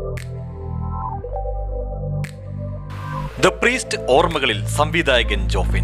the priest ഓർമ്മകളിൽ സംവിധായകൻ ജോഫിൻ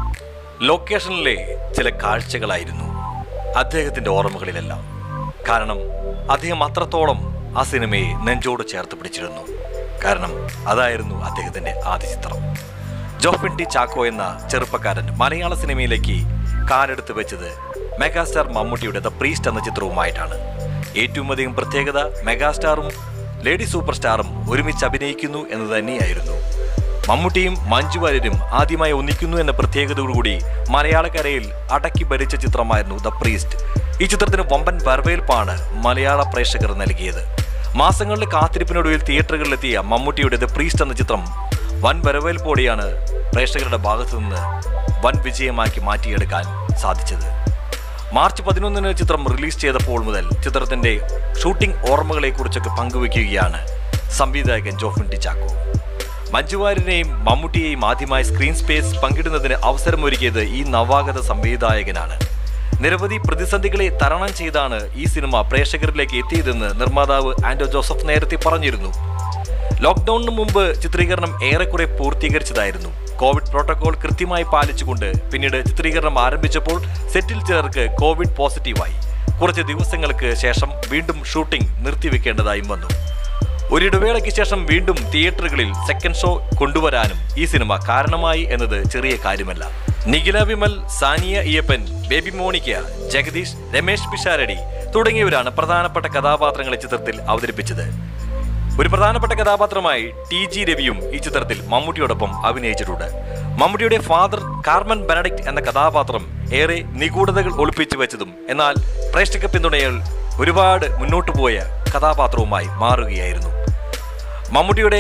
ലൊക്കേഷനിലെ ചില കാഴ്ചകളായിരുന്നു അദ്ദേഹത്തിന്റെ ഓർമ്മകളിലെല്ലാം കാരണം അദ്ദേഹം അത്രത്തോളം ആ സിനിമയെ നെഞ്ചോട് ചേർത്ത് പിടിച്ചിരുന്നു കാരണം അതായിരുന്നു അദ്ദേഹത്തിന്റെ ആദ്യ ചിത്രം ജോഫിൻ ടി ചാക്കോ എന്ന ചെറുപ്പക്കാരൻ മലയാള സിനിമയിലേക്ക് കാലെടുത്ത് വെച്ചത് മെഗാസ്റ്റാർ മമ്മൂട്ടിയുടെ ദ പ്രീസ്റ്റ് എന്ന ചിത്രവുമായിട്ടാണ് ഏറ്റവും അധികം പ്രത്യേകത മെഗാസ്റ്റാറും ലേഡി സൂപ്പർ സ്റ്റാറും ഒരുമിച്ച് അഭിനയിക്കുന്നു എന്ന് തന്നെയായിരുന്നു മമ്മൂട്ടിയും മഞ്ജു വാര്യരും ആദ്യമായി ഒന്നിക്കുന്നു എന്ന പ്രത്യേകതയോടുകൂടി മലയാളക്കരയിൽ അടക്കി ഭരിച്ച ചിത്രമായിരുന്നു ദ പ്രീസ്റ്റ് ഈ ചിത്രത്തിന് വമ്പൻ വരവേൽപ്പാണ് മലയാള പ്രേക്ഷകർ നൽകിയത് മാസങ്ങളുടെ കാത്തിരിപ്പിനൊടുവിൽ തിയേറ്ററുകളിലെത്തിയ മമ്മൂട്ടിയുടെ ദ പ്രീസ്റ്റ് എന്ന ചിത്രം വൻ വരവേൽപ്പോടെയാണ് പ്രേക്ഷകരുടെ ഭാഗത്തു നിന്ന് വൻ വിജയമാക്കി മാറ്റിയെടുക്കാൻ സാധിച്ചത് മാർച്ച് പതിനൊന്നിന് ചിത്രം റിലീസ് ചെയ്തപ്പോൾ മുതൽ ചിത്രത്തിന്റെ ഷൂട്ടിംഗ് ഓർമ്മകളെക്കുറിച്ചൊക്കെ പങ്കുവെക്കുകയാണ് സംവിധായകൻ ജോഫിൻ ടി ചാക്കോ മഞ്ജുവാരിനെയും മമ്മൂട്ടിയെയും ആദ്യമായി സ്ക്രീൻ സ്പേസ് പങ്കിടുന്നതിന് അവസരമൊരുക്കിയത് ഈ നവാഗത സംവിധായകനാണ് നിരവധി പ്രതിസന്ധികളെ തരണം ചെയ്താണ് ഈ സിനിമ പ്രേക്ഷകരിലേക്ക് എത്തിയതെന്ന് നിർമ്മാതാവ് ആൻഡോ ജോസഫ് നേരത്തെ പറഞ്ഞിരുന്നു ലോക്ക്ഡൌണിന് മുമ്പ് ചിത്രീകരണം ഏറെക്കുറെ പൂർത്തീകരിച്ചതായിരുന്നു കോവിഡ് പ്രോട്ടോകോൾ കൃത്യമായി പാലിച്ചുകൊണ്ട് പിന്നീട് ചിത്രീകരണം ആരംഭിച്ചപ്പോൾ സെറ്റിൽ ചിലർക്ക് കോവിഡ് പോസിറ്റീവായി കുറച്ച് ദിവസങ്ങൾക്ക് ശേഷം വീണ്ടും ഷൂട്ടിംഗ് നിർത്തിവെക്കേണ്ടതായും വന്നു ഒരിടവേളയ്ക്ക് ശേഷം വീണ്ടും തിയേറ്ററുകളിൽ സെക്കൻഡ് ഷോ കൊണ്ടുവരാനും ഈ സിനിമ കാരണമായി എന്നത് ചെറിയ കാര്യമല്ല നിഖില വിമൽ സാനിയ അയ്യപ്പൻ ബേബി മോണിക്ക ജഗദീഷ് രമേശ് പിഷാരടി തുടങ്ങിയവരാണ് പ്രധാനപ്പെട്ട കഥാപാത്രങ്ങളെ ചിത്രത്തിൽ അവതരിപ്പിച്ചത് ഒരു പ്രധാനപ്പെട്ട കഥാപാത്രമായി ടി ജി രവിയും ഈ ചിത്രത്തിൽ മമ്മൂട്ടിയോടൊപ്പം അഭിനയിച്ചിട്ടുണ്ട് മമ്മൂട്ടിയുടെ ഫാദർ കാർമൻ ബെനഡിക്ട് എന്ന കഥാപാത്രം ഏറെ നിഗൂഢതകൾ ഒളിപ്പിച്ചു വെച്ചതും എന്നാൽ പ്രേക്ഷക പിന്തുണയിൽ ഒരുപാട് മുന്നോട്ടു പോയ കഥാപാത്രവുമായി മാറുകയായിരുന്നു മമ്മൂട്ടിയുടെ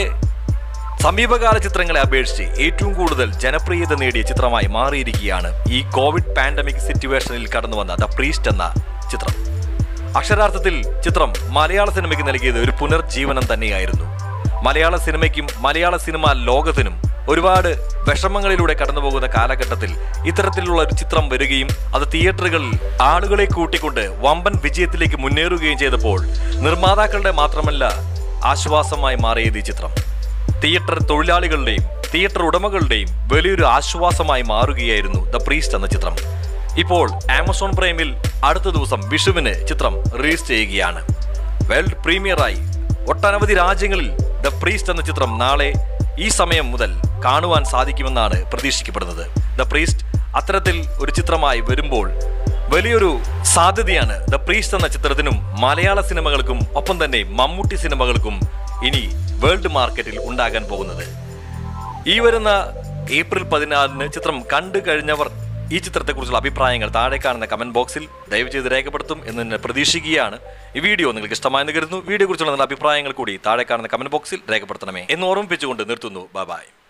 സമീപകാല ചിത്രങ്ങളെ അപേക്ഷിച്ച് ഏറ്റവും കൂടുതൽ ജനപ്രിയത നേടിയ ചിത്രമായി മാറിയിരിക്കുകയാണ് ഈ കോവിഡ് പാൻഡമിക് സിറ്റുവേഷനിൽ കടന്നു വന്ന ദ പ്രീസ്റ്റ് എന്ന ചിത്രം അക്ഷരാർത്ഥത്തിൽ ചിത്രം മലയാള സിനിമയ്ക്ക് നൽകിയത് ഒരു പുനർജീവനം തന്നെയായിരുന്നു മലയാള സിനിമയ്ക്കും മലയാള സിനിമാ ലോകത്തിനും ഒരുപാട് വിഷമങ്ങളിലൂടെ കടന്നുപോകുന്ന കാലഘട്ടത്തിൽ ഇത്തരത്തിലുള്ള ഒരു ചിത്രം വരികയും അത് തിയേറ്ററുകളിൽ ആളുകളെ കൂട്ടിക്കൊണ്ട് വമ്പൻ വിജയത്തിലേക്ക് മുന്നേറുകയും ചെയ്തപ്പോൾ നിർമ്മാതാക്കളുടെ മാത്രമല്ല ആശ്വാസമായി മാറിയത് ഈ ചിത്രം തിയേറ്റർ തൊഴിലാളികളുടെയും തിയേറ്റർ ഉടമകളുടെയും വലിയൊരു ആശ്വാസമായി മാറുകയായിരുന്നു ദ പ്രീസ്റ്റ് എന്ന ചിത്രം ഇപ്പോൾ ആമസോൺ പ്രൈമിൽ അടുത്ത ദിവസം വിഷുവിന് ചിത്രം റിലീസ് ചെയ്യുകയാണ് വേൾഡ് പ്രീമിയറായി ഒട്ടനവധി രാജ്യങ്ങളിൽ ദ പ്രീസ്റ്റ് എന്ന ചിത്രം നാളെ ഈ സമയം മുതൽ കാണുവാൻ സാധിക്കുമെന്നാണ് പ്രതീക്ഷിക്കപ്പെടുന്നത് ദ പ്രീസ്റ്റ് അത്തരത്തിൽ ഒരു ചിത്രമായി വരുമ്പോൾ വലിയൊരു സാധ്യതയാണ് ദ പ്രീസ്റ്റ് എന്ന ചിത്രത്തിനും മലയാള സിനിമകൾക്കും ഒപ്പം തന്നെ മമ്മൂട്ടി സിനിമകൾക്കും ഇനി വേൾഡ് മാർക്കറ്റിൽ ഉണ്ടാകാൻ പോകുന്നത് ഈ വരുന്ന ഏപ്രിൽ പതിനാറിന് ചിത്രം കണ്ടു കഴിഞ്ഞവർ ഈ ചിത്രത്തെക്കുറിച്ചുള്ള അഭിപ്രായങ്ങൾ താഴെ കാണുന്ന കമന്റ് ബോക്സിൽ ദയവ് ചെയ്ത് രേഖപ്പെടുത്തും എന്ന് തന്നെ പ്രതീക്ഷിക്കുകയാണ് ഈ വീഡിയോ നിങ്ങൾക്ക് ഇഷ്ടമായെന്ന് കരുതുന്നു വീഡിയോ കുറിച്ചുള്ള നല്ല അഭിപ്രായങ്ങൾ കൂടി താഴെ കാണുന്ന കമന്റ് ബോക്സിൽ രേഖപ്പെടുത്തണമേ എന്ന് ഓർമ്മിപ്പിച്ചുകൊണ്ട് നിർത്തുന്നു ബൈ